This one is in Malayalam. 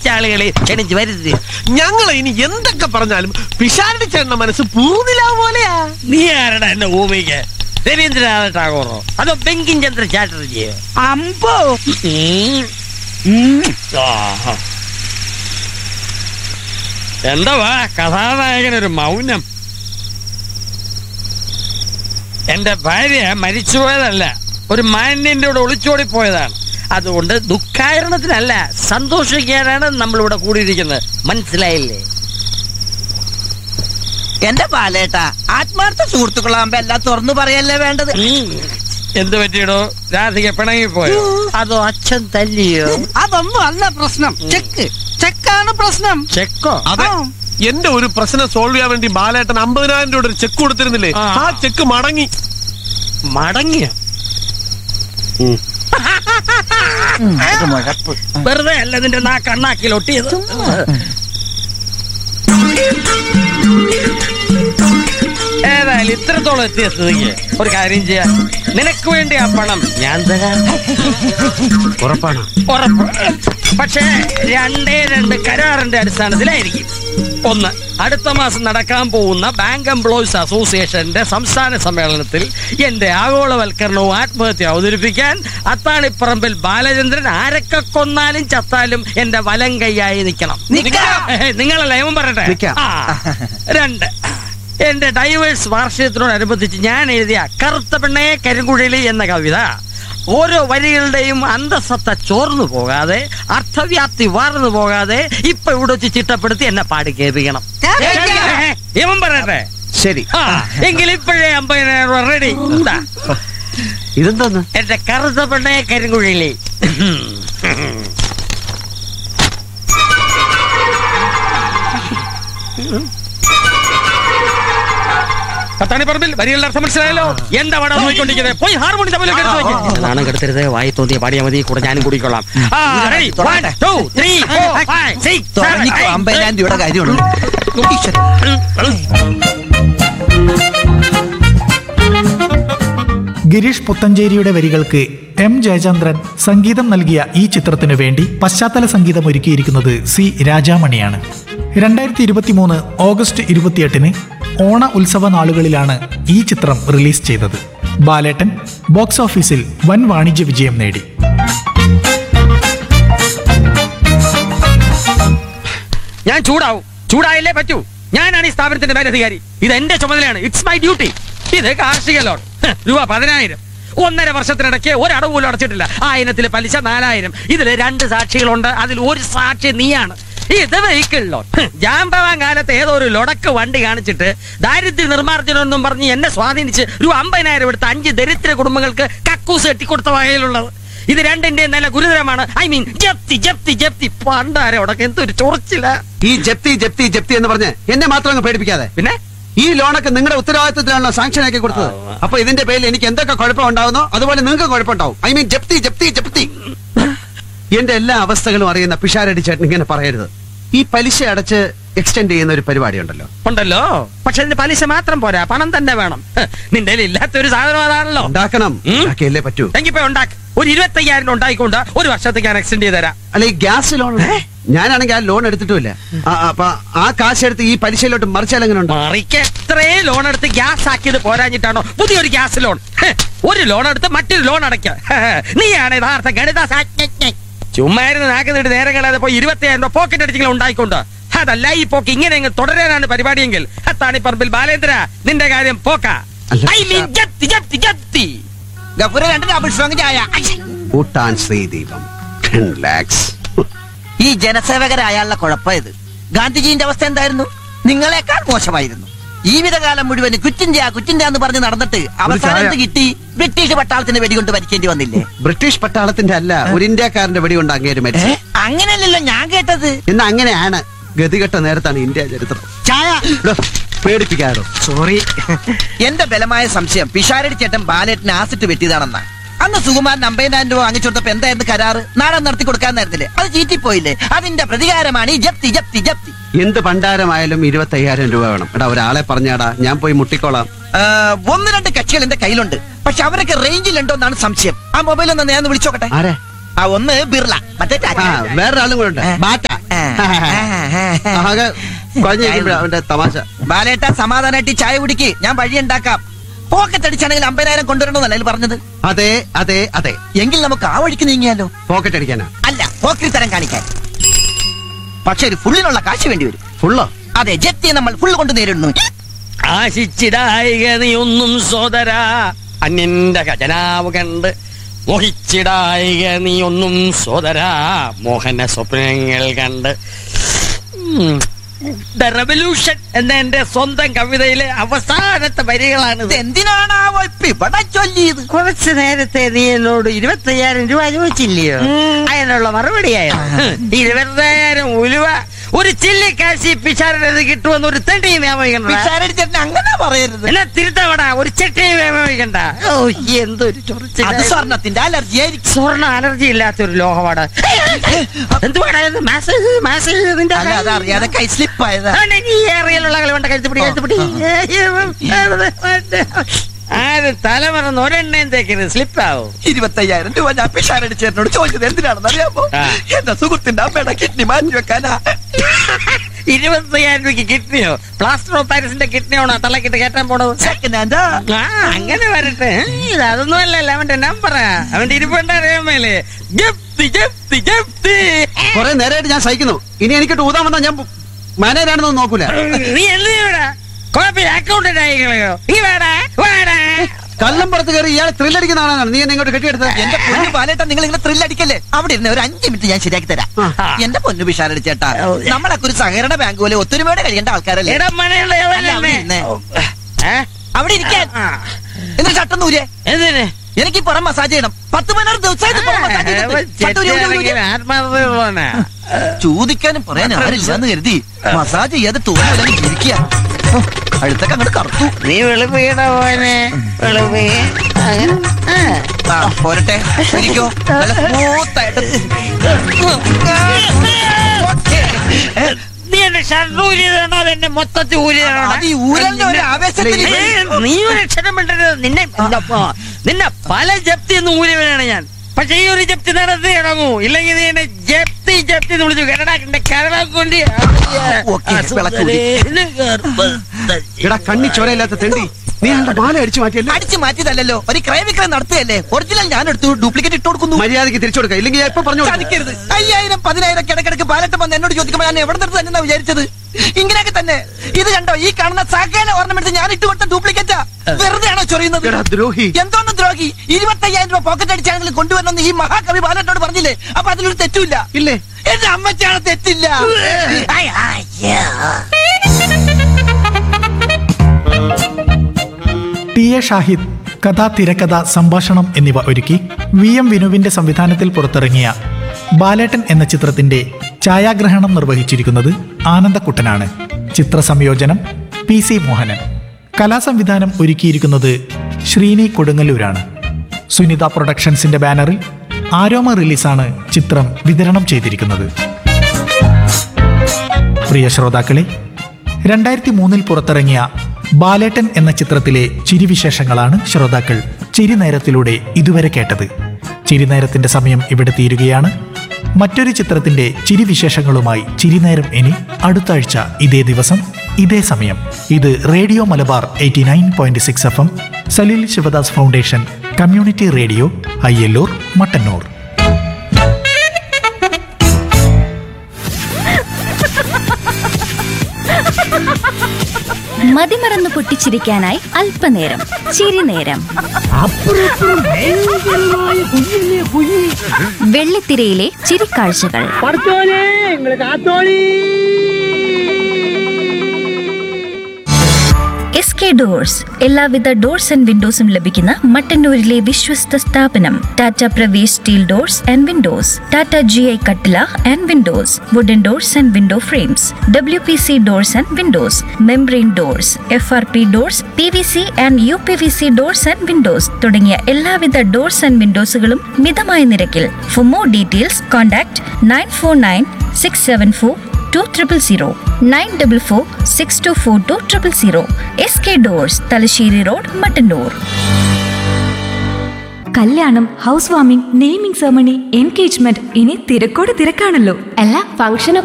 പഠിച്ച ആളുകളെ ക്ഷണിച്ച് വരുത് ഞങ്ങൾ ഇനി എന്തൊക്കെ പറഞ്ഞാലും പിഷാരടി ചേട്ടന്റെ മനസ്സ് പൂർണ്ണില പോലെയാ നീ ആരടാ എന്നെ ഭൂമിക്ക് രവീന്ദ്രനാഥ ടാഗോറോ അതോ ബെങ്കിം ചന്ദ്ര ചാറ്റർജിയോ അമ്പോ ആഹാ. എന്താ വാ കഥാനായകനൊരു മൗനം എന്റെ ഭാര്യ മരിച്ചുപോയതല്ല ഒരു മാന്യന്റെ കൂടെ ഒളിച്ചോടി പോയതാണ് അതുകൊണ്ട് ദുഃഖാരണത്തിനല്ല സന്തോഷിക്കാനാണ് നമ്മളിവിടെ കൂടിയിരിക്കുന്നത് മനസ്സിലായില്ലേ എന്റെ പാലേട്ട ആത്മാർത്ഥ സുഹൃത്തുക്കളാകുമ്പോ എല്ലാം തുറന്നു പറയല്ലേ വേണ്ടത് ഉം. എന്ത് പറ്റിയടോ രാധിക പിണങ്ങിപ്പോയോ അതോ അച്ഛൻ തല്ലിയോ അതൊന്നും അല്ല പ്രശ്നം ചെക്ക് ചെക്കാണ് പ്രശ്നം ചെക്കോ അതെ ആ. എന്റെ ഒരു പ്രശ്നം സോൾവ് ചെയ്യാൻ വേണ്ടി ബാലേട്ടൻ അമ്പതിനായിരം രൂപയുടെ ഒരു ചെക്ക് കൊടുത്തിരുന്നില്ലേ ആ. ആ ചെക്ക് മടങ്ങി മടങ്ങിയ വെറുതെ അല്ല നിന്റെ നാ കണ്ണാക്കിൽ ഒട്ടിയത് ഏതായാലും ഇത്രത്തോളം എത്തിയ സ്ഥിതിക്ക് ഒരു കാര്യം ചെയ്യാം നിനക്ക് വേണ്ടി ആ പണം ഞാൻ തരാം ഉറപ്പാണ് ഉറപ്പ് പക്ഷേ രണ്ടേ രണ്ട് കരാറിന്റെ അടിസ്ഥാനത്തിലായിരിക്കും ഒന്ന് അടുത്ത മാസം നടക്കാൻ പോകുന്ന ബാങ്ക് എംപ്ലോയീസ് അസോസിയേഷന്റെ സംസ്ഥാന സമ്മേളനത്തിൽ എന്റെ ആഗോളവൽക്കരണവും ആത്മഹത്യ അവതരിപ്പിക്കാൻ അത്താണിപ്പറമ്പിൽ ബാലചന്ദ്രൻ ആരൊക്കെ കൊന്നാലും ചത്താലും എന്റെ വലം കൈയായി നിൽക്കണം നിക്കാം. നിങ്ങളല്ല ഏവൻ പറയട്ടെ നിക്കാം. ആ, രണ്ട് എന്റെ ഡൈവേഴ്സ് വാർഷികത്തിനോടനുബന്ധിച്ച് ഞാൻ എഴുതിയ കറുത്ത പെണ്ണേ കരിങ്കുഴലി എന്ന കവിത ഓരോ വരികളുടെയും അന്തസത്ത ചോർന്നു പോകാതെ അർത്ഥവ്യാപ്തി വാർന്നു പോകാതെ ഇപ്പൊ ഇവിടെ വെച്ച് ചിട്ടപ്പെടുത്തി എന്നെ പാടി കേൾപ്പിക്കണം കേൾപ്പിക്കാം. ഇവൻ പറയട്ടെ ശരി ആ, എങ്കിൽ ഇപ്പോഴേ അമ്പതിനായിരം രൂപ റെഡി എന്താ ഇതെന്തോന്ന് എന്റെ കറുത്ത പെണ്ണേ കരിങ്കുഴലി പത്താണിപ്പറമ്പിൽ വരികളുടെ അർത്ഥം മനസ്സിലായല്ലോ എന്താ വട നോക്കിക്കൊണ്ടിരിക്കുന്നത് പോയി ഹാർമോണി തമ്മിലൊക്കെ എടുത്ത് വെക്ക്. നാണം കെടുത്തരുത് വായി തോന്നിയ പാടിയാ മതി കൂടെ ഞാനും കുടിക്കൊള്ളാം ആ, ready? One, two, three, four, five, six, seven, തുടങ്ങിക്കോ eight, അമ്പതിനായിരം രൂപയുടെ കാര്യമുള്ളൂ ഈശ്വരാ. ഗിരീഷ് പുത്തഞ്ചേരിയുടെ വരികൾക്ക് എം ജയചന്ദ്രൻ സംഗീതം നൽകിയ ഈ ചിത്രത്തിനു വേണ്ടി പശ്ചാത്തല സംഗീതം ഒരുക്കിയിരിക്കുന്നത് സി രാജാമണിയാണ് രണ്ടായിരത്തി ഇരുപത്തിമൂന്ന് ഓഗസ്റ്റ് ഇരുപത്തിയെട്ടിന് ഓണ ഉത്സവ നാളുകളിലാണ് ഈ ചിത്രം റിലീസ് ചെയ്തത് ബാലേട്ടൻ ബോക്സ് ഓഫീസിൽ വൻ വാണിജ്യ വിജയം നേടി ഞാൻ ചൂടാവും ചൂടായല്ലേ പറ്റൂ ഞാനാണ് ഈ സ്ഥാപനത്തിന്റെ മേലധികാരി ഇത് എന്റെ ചുമതലയാണ് ഇറ്റ്സ് മൈ ഡ്യൂട്ടി ഇത് കാർഷിക ലോൺ ഹ്, രൂപ പതിനായിരം ഒന്നര വർഷത്തിനിടയ്ക്ക് ഒരടവ് പോലും അടച്ചിട്ടില്ല ആയിരത്തിലെ പലിശ നാലായിരം ഇതിൽ രണ്ട് സാക്ഷികളുണ്ട് അതിൽ ഒരു സാക്ഷി നീയാണ് ഇത് വെഹിക്കിൾ ലോൺ ഹ്, ജാമ്പവാൻ കാലത്ത് ഏതോ ഒരു ലൊടക്ക് വണ്ടി കാണിച്ചിട്ട് ദാരിദ്ര്യ നിർമ്മാർജ്ജനം എന്നും പറഞ്ഞ് എന്നെ സ്വാധീനിച്ച് രൂപ അമ്പതിനായിരം എടുത്ത് അഞ്ച് ദരിദ്ര കുടുംബങ്ങൾക്ക് കക്കൂസ് കെട്ടിക്കൊടുത്ത വകയിലുള്ളത് ഇത് രണ്ടിന്റെ നല്ല ഗുരുതരമാണ് ഐ മീൻ ജപ്തി ജപ്തി ജപ്തി പണ്ടാരെ ഉടക്കം എന്തൊരു ചൊറിച്ചില്ല ഈ ജപ്തി ജപ്തി ജപ്തി എന്ന് പറഞ്ഞ് എന്നെ മാത്രം അങ്ങ് പേടിപ്പിക്കാതെ പിന്നെ ഈ ലോണൊക്കെ നിങ്ങളുടെ ഉത്തരവാദിത്തത്തിലാണല്ലോ സാങ്ഷൻ ആക്കി കൊടുത്തത് അപ്പൊ ഇതിന്റെ പേരിൽ എനിക്ക് എന്തൊക്കെ കുഴപ്പം ഉണ്ടാവുന്നോ അതുപോലെ നിങ്ങൾക്ക് കുഴപ്പമുണ്ടാവും ഐ മീൻ ജപ്തി ജപ്തി ജപ്തി എന്റെ എല്ലാ അവസ്ഥകളും അറിയുന്ന പിഷാരടി ചേട്ടൻ ഇങ്ങനെ പറയരുത് ഈ പലിശ അടച്ച് എക്സ്റ്റെൻഡ് ചെയ്യുന്ന ഒരു പരിപാടി ഉണ്ടല്ലോ ഉണ്ടല്ലോ പക്ഷെ അതിന് പലിശ മാത്രം പോരാ പണം തന്നെ വേണം ഹ്, നിന്റെ കയ്യിൽ ഇല്ലാത്ത ഒരു സാധനം അതാണല്ലോ ഉണ്ടാക്കണം ഉം. ഉണ്ടാക്കിയല്ലേ പറ്റൂ എങ്കിപ്പോ ഉണ്ടാക്ക് ഒരു ഇരുപത്തി അയ്യായിരം ഉണ്ടായിക്കൊണ്ട് ഒരു വർഷത്തേക്ക് ഞാൻ എക്സ്റ്റെൻഡ് ചെയ്ത് തരാം അല്ല ഈ ഗ്യാസ് ലോൺ ഞാനാണെങ്കിൽ ആ ലോൺ എടുത്തിട്ടുമില്ല ആ, അപ്പൊ ആ കാശ് എടുത്ത് ഈ പലിശയിലോട്ട് മറിച്ചാൽ എങ്ങനെ ഉണ്ടാവും മറിക്ക് എത്രേ ലോൺ എടുത്ത് ഗ്യാസ് ആക്കിയത് പോരാഞ്ഞിട്ടാണോ പുതിയൊരു ഗ്യാസ് ലോൺ ഹ്, ഒരു ലോൺ എടുത്ത് മറ്റൊരു ലോൺ അടയ്ക്ക നീയാണ് യഥാർത്ഥ ഗണിത ശാസ്ത്രജ്ഞൻ. ചുമ്മാ ഇരുന്ന് നാക്ക് നീട്ടി നേരം കളയാതെ പോയി ഇരുപത്തിയായിരം രൂപ പോക്കറ്റ് അടിച്ചിങ്ങനെ ഉണ്ടായിക്കൊണ്ട് അതല്ല ഈ പോക്ക് ഇങ്ങനെ അങ്ങ് തുടരാനാണ് പരിപാടിയെങ്കിൽ അത്താണി പറമ്പിൽ ബാലേന്ദ്ര നിന്റെ കാര്യം പോക്ക അല്ല. ഐ മീൻ ജപ്തി ജപ്തി ജപ്തി ഗഫൂര് രണ്ട് ഡബിൾ സ്ട്രോങ് ചായ ഐ. ഭൂട്ടാൻ ശ്രീദീപം ടെൻ ലാക്സ് ഈ ജനസേവകരായാലുള്ള കുഴപ്പം ഇത് ഗാന്ധിജീന്റെ അവസ്ഥ എന്തായിരുന്നു നിങ്ങളെക്കാൾ മോശമായിരുന്നു ജീവിതകാലം മുഴുവൻ കുറ്റിന്ത്യ കുറ്റിന്ത്യ എന്ന് പറഞ്ഞ് നടന്നിട്ട് അവസാനം എന്ത് കിട്ടി ബ്രിട്ടീഷ് പട്ടാളത്തിന് വെടികൊണ്ട് മരിക്കേണ്ടി വന്നില്ലേ ബ്രിട്ടീഷ് പട്ടാളത്തിന്റെ അല്ല ഒരു ഇന്ത്യക്കാരന്റെ വെടി കൊണ്ട് അങ്ങേര് ഏ? മരിച്ചു അങ്ങനെയല്ലല്ലോ ഞാൻ കേട്ടത് എന്നാ അങ്ങനെയാണ് ഗതികെട്ട നേരത്താണ് ഇന്ത്യ ചരിത്രം ചായ എടോ, പേടിപ്പിക്കാറോ സോറി എന്റെ ബലമായ സംശയം പിഷാരടി ചേട്ടൻ ബാലേട്ടിന് ആസിറ്റ് വെട്ടിയതാണെന്നാ അന്ന് സുകുമാരൻ അമ്പതിനായിരം രൂപ വാങ്ങിച്ചു കൊടുത്തപ്പോ എന്തായിരുന്നു കരാറ് നാടൻ നടത്തി കൊടുക്കാന്നായിരുന്നില്ലേ അത് ചീറ്റിപ്പോയില്ലേ അതിന്റെ പ്രതികാരമാണ് ഈ ജപ്തി ജപ്തി ജപ്തി എന്ത് പണ്ടാരമായാലും ഇരുപത്തി അയ്യായിരം രൂപ വേണം എടാ ഒരാളെ പറഞ്ഞാടാ ഞാൻ പോയി മുട്ടിക്കോളാം ആ, ഒന്ന് രണ്ട് കക്ഷികൾ എന്റെ കയ്യിലുണ്ട് പക്ഷെ അവരൊക്കെ റേഞ്ചിലുണ്ടോ എന്നാണ് സംശയം ആ മൊബൈൽ ഒന്ന് ഞാൻ ഒന്ന് വിളിച്ചോക്കട്ടെ ആരെ ആ ഒന്ന് ബിർള മറ്റേ ടാറ്റ. ആ വേറൊരാളും കൂടെ ഉണ്ട് ഏ? ബാറ്റ ആകെ കുഴഞ്ഞിരിക്കുമ്പോഴാ അവന്റെ തമാശ ബാലേട്ട സമാധാനമായിട്ട് ഈ ചായ കുടിക്ക് ഞാൻ വഴി ഉണ്ടാക്കാം പോക്കറ്റ് അടിച്ചാണെങ്കിൽ അമ്പതിനായിരം കൊണ്ടുവരണമെന്നല്ല അതിൽ പറഞ്ഞത് അതെ അതെ അതെ എങ്കിൽ നമുക്ക് ആ വഴിക്ക് നീങ്ങിയാലോ പോക്കറ്റ് അടിക്കാനാ അല്ല പോക്കരി തരം കാണിക്കാൻ പക്ഷെ ഒരു ഫുള്ളിനുള്ള കാശ് വേണ്ടി വരും ഫുള്ളോ അതെ ജപ്തി നമ്മൾ ഫുൾ കൊണ്ട് നേരിടുന്നു ആശിച്ചിടായിക നീ ഒന്നും സോദര അന്യന്റെ ഖജനാവ് കണ്ട് മോഹിച്ചിടായിക നീ ഒന്നും സോദര മോഹന സ്വപ്നങ്ങൾ കണ്ട് ദ റെവല്യൂഷൻ എന്ന എന്റെ സ്വന്തം കവിതയിലെ അവസാനത്തെ വരികളാണിത് എന്തിനാണാവോ ഇപ്പൊ ഇവിടെ ചൊല്ലിയത് കുറച്ചു നേരത്തെ നീ എന്നോട് ഇരുപത്തയ്യായിരം രൂപ ചോദിച്ചില്ലയോ അതിനുള്ള മറുപടിയായിരുന്നു ഇരുപത്തിയായിരം ഉലുവ ഒരു ചില്ലിക്കാശി പിശാരത് കിട്ടുമെന്ന് ഒരു തെണ്ടി നിയമവിക്കണ്ട പിച്ചാരടി ചേട്ടൻ അങ്ങനെ പറയരുത് എന്നാ തിരുത്തവടാ ഒരു ചെട്ടി നിയമവിക്കണ്ട ഓ എന്തൊരു അത് ചൊറിച്ചിൽ സ്വർണത്തിന്റെ അലർജി ആയിരിക്കും സ്വർണ്ണ അലർജി ഇല്ലാത്തൊരു ലോഹമാണ് എന്തുവാടാ ഇത്? മാസേജ്, മാസേജ് ഇതിന്റെ അല്ല അത് അറിയാതെ കൈ സ്ലിപ്പ് ആയതാ അവനെ ഈ ഏറിയലുള്ള കളി വേണ്ട കഴുത്തുപിടി കഴുത്തുപിടി ആരും തലമറന്ന് ഒരെണ്ണയും തേക്കരുത് സ്ലിപ്പാവും ഇരുപത്തയ്യായിരം രൂപ ഞാൻ പിഷാരടി ചേട്ടനോട് ചോദിച്ചത് എന്തിനാണെന്ന് അറിയാമോ ആ. എന്റെ സുഹൃത്തിന്റെ അമ്മയുടെ കിഡ്നി മാറ്റി വെക്കാനാ ഇരുപത്തയ്യായിരം രൂപയ്ക്ക് കിഡ്നിയോ പ്ലാസ്റ്റർ ഓഫ് പാരീസിന്റെ കിഡ്നിയാണോ തള്ളക്കിട്ട് കയറ്റാൻ പോണത് സെക്കൻഡ് ഹാൻഡാ ആ അങ്ങനെ വരട്ടെ ഇത് അതൊന്നും അല്ലല്ലോ അവന്റെ നമ്പറാ അവന്റെ ഇരിപ്പുണ്ട് അറിയാൻ മേലെ ജപ്തി ജപ്തി ജപ്തി കുറെ നേരമായിട്ട് ഞാൻ സഹിക്കുന്നു ഇനി എനിക്കിട്ട് ഊതാൻ വന്നാൽ ഞാൻ മാനേജാണെന്നൊന്നും നോക്കൂല നീ എന്ത് ചെയ്യടാ കോപ്പി അക്കൗണ്ടന്റ് ആയി കളയോ നീ വേടാ വേടാ കള്ളം പുറത്ത് കയറി ഇയാൾ ത്രില്ലടിക്കുന്ന ആളാണ് നീ എന്നെ ഇങ്ങോട്ട് കെട്ടിയെടുത്തത് എന്റെ പൊന്നു പാലേട്ട നിങ്ങൾ ഇങ്ങനെ ത്രില്ല് അടിക്കല്ലേ അവിടെ ഇരുന്ന് ഒരു അഞ്ച് മിനിറ്റ് ഞാൻ ശരിയാക്കി തരാം ആ. എന്റെ പൊന്നു പിഷാരടി ചേട്ടാ നമ്മളൊക്കെ ഒരു സഹകരണ ബാങ്ക് പോലെ ഒത്തൊരുമയോടെ കഴിയേണ്ട ആൾക്കാരല്ലേ ഇടം മണയുള്ള അല്ല, അവിടെ ഇരുന്നേ. ഏ? അവിടെ ഇരിക്കാൻ ആ. എന്നിട്ട് ചട്ടം നൂരെ എന്തിന് എനിക്ക് ഈ പുറം മസാജ് ചെയ്യണം പത്ത് പതിനാറ് ദിവസമായിട്ട് പുറം മസാജ് ചെയ്തിട്ട്. ചട്ടം ഊരി, ഊരി, ഊരി, ഊരി. ആത്മാർത്ഥമുള്ളവനാ ചോദിക്കാനും പറയാനും ആരില്ലാന്ന് കരുതി മസാജ് ചെയ്യാതെ തോന്നുന്നു ജീവിക്കുക അടുത്തൊക്കെ അങ്ങോട്ട് കറുത്തു നീ വെളുപ്പിക്കട പോനെ വെളുപ്പി അങ്ങനെ ആ. ആ പോരട്ടെ ഇരിക്കോ നല്ല സ്മൂത്ത് ആയിട്ട് ഓക്കേ. ഏ, നീ എന്റെ ഷർട്ട് ഊരിയതാണോ അതെന്നെ മൊത്തത്തിൽ ഊരിയതാണോ അത് ഈ ഊരലിന്റെ ഒരു ആവേശത്തിൽ ഏയ്, നീ ഒരു അക്ഷരം മിണ്ടരുത് നിന്നെ നിന്നെ പല ജപ്തി എന്ന് ഊരിയവനാണ് ഞാൻ പക്ഷെ ഈ ഒരു ജപ്തി നടത്തി ഇറങ്ങൂ ഇല്ലെങ്കിൽ നീ എന്നെ ജപ്തി ജപ്തി എന്ന് വിളിച്ചു കരടാക്കിന്റെ കരടാ കൊണ്ട് ഓക്കേ, വിളക്കൂടി. എടാ കണ്ണി ചോരയില്ലാത്ത തെണ്ടി നീ അയാളുടെ മാല അടിച്ചു മാറ്റിയല്ലേ അടിച്ചു മാറ്റിയതല്ലോ ഒരു ക്രയവിക്രയം നടത്തുകയല്ലേ ഒറിജിനൽ ഞാൻ എടുത്തു ഡ്യൂപ്ലിക്കേറ്റ് ഇട്ട് കൊടുക്കുന്നു മര്യാദക്ക് തിരിച്ചു കൊടുക്കുക ഇല്ലെങ്കിൽ ഞാൻ ഇപ്പൊ പറഞ്ഞു കൊടുക്കാം. ചതിക്കരുത് അയ്യായിരം പതിനായിരം കിടക്കിടക്ക് പാലട്ടം വന്ന് എന്നോട് ചോദിക്കുമ്പോൾ ഞാൻ എവിടെ നിന്ന് തന്നെ വിചാരിച്ചത് ഇങ്ങനെയൊക്കെ തന്നെ ഇത് കണ്ടോ ഈ കാണുന്ന സകല ഓർണമെന്റ് ഞാൻ ഇട്ട് കൊടുത്ത ഡ്യൂപ്ലിക്കേറ്റാ വെറുതെ ആണോ ചൊറിയുന്നത് എടാ ദ്രോഹി എന്തോന്ന് ദ്രോഹി ഇരുപത്തയ്യായിരം രൂപ പോക്കറ്റ് അടിച്ചാണെങ്കിൽ കൊണ്ടുവരണമെന്ന് ഈ മഹാകവി ബാലട്ടോട് പറഞ്ഞില്ലേ അപ്പൊ അതിലൊരു തെറ്റുമില്ല ഇല്ലേ എന്റെ അമ്മച്ചാണ് തെറ്റില്ല ഐ, അയ്യോ. ടി എ ഷാഹിദ് കഥ തിരക്കഥ സംഭാഷണം എന്നിവ ഒരുക്കി വി എം വിനുവിന്റെ സംവിധാനത്തിൽ പുറത്തിറങ്ങിയ ബാലേട്ടൻ എന്ന ചിത്രത്തിന്റെ ഛായാഗ്രഹണം നിർവഹിച്ചിരിക്കുന്നത് ആനന്ദക്കുട്ടനാണ് ചിത്ര സംയോജനം പി സി മോഹനൻ കലാസംവിധാനം ഒരുക്കിയിരിക്കുന്നത് ശ്രീനി കൊടുങ്ങല്ലൂരാണ് സുനിത പ്രൊഡക്ഷൻസിന്റെ ബാനറിൽ ആരോമ റിലീസാണ് ചിത്രം വിതരണം ചെയ്തിരിക്കുന്നത് പ്രിയ ശ്രോതാക്കളെ രണ്ടായിരത്തി മൂന്നിൽ പുറത്തിറങ്ങിയ ബാലേട്ടൻ എന്ന ചിത്രത്തിലെ ചിരിവിശേഷങ്ങളാണ് ശ്രോതാക്കൾ ചിരിനേരത്തിലൂടെ ഇതുവരെ കേട്ടത് ചിരിനേരത്തിന്റെ സമയം ഇവിടെ തീരുകയാണ് മറ്റൊരു ചിത്രത്തിന്റെ ചിരിവിശേഷങ്ങളുമായി ചിരിനേരം ഇനി അടുത്ത ആഴ്ച ഇതേ ദിവസം ഇതേ സമയം ഇത് radio Malabar eighty nine point six F M Saleel Sivadas foundation community radio Ayyallur Mattannur മതിമറന്ന് പൊട്ടിച്ചിരിക്കാനായി അല്പനേരം ചിരിനേരം വെള്ളിത്തിരയിലെ ചിരിക്കാഴ്ചകൾ എസ് കെ ഡോഴ്സ് എല്ലാവിധ ഡോർസ് ആൻഡ് വിൻഡോസും ലഭിക്കുന്ന മട്ടന്നൂരിലെ വിശ്വസ്ത സ്ഥാപനം Tata Pravesh steel doors and windows Tata G I കട്ടില and windows wooden doors and window frames W P C doors and windows membrane doors F R P doors P V C and U P V C doors and windows തുടങ്ങിയ എല്ലാവിധ ഡോർസ് ആൻഡ് വിൻഡോസുകളും മിതമായ നിരക്കിൽ for more details contact nine four nine six seven four two triple zero nine double four six two four two triple zero S K doors Thalassery road Mattannur കല്യാണം house warming naming ceremony engagement ഇനി തിരക്കോട് തിരക്കാണല്ലോ അല്ല ഫംഗ്ഷൻ